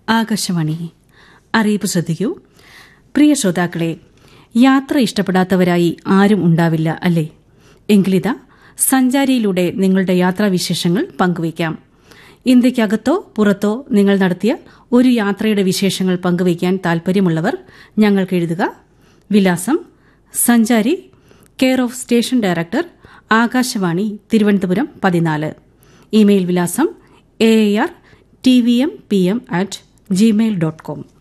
ആകാശവാണി അറിയിപ്പ് ശ്രദ്ധിക്കൂ പ്രിയ ശ്രോതാക്കളെ യാത്ര ഇഷ്ടപ്പെടാത്തവരായി ആരും ഉണ്ടാവില്ല അല്ലേ എങ്കിലിതാ സഞ്ചാരിയിലൂടെ നിങ്ങളുടെ യാത്രാവിശേഷങ്ങൾ പങ്കുവയ്ക്കാം ഇന്ത്യക്കകത്തോ പുറത്തോ നിങ്ങൾ നടത്തിയ ഒരു യാത്രയുടെ വിശേഷങ്ങൾ പങ്കുവയ്ക്കാൻ താൽപര്യമുള്ളവർ ഞങ്ങൾക്ക് എഴുതുക വിലാസം Sanchari care of station director Akashvani Thiruvananthapuram പതിനാല് ഇമെയിൽ വിലാസം A R T V M P M at Gmail dot com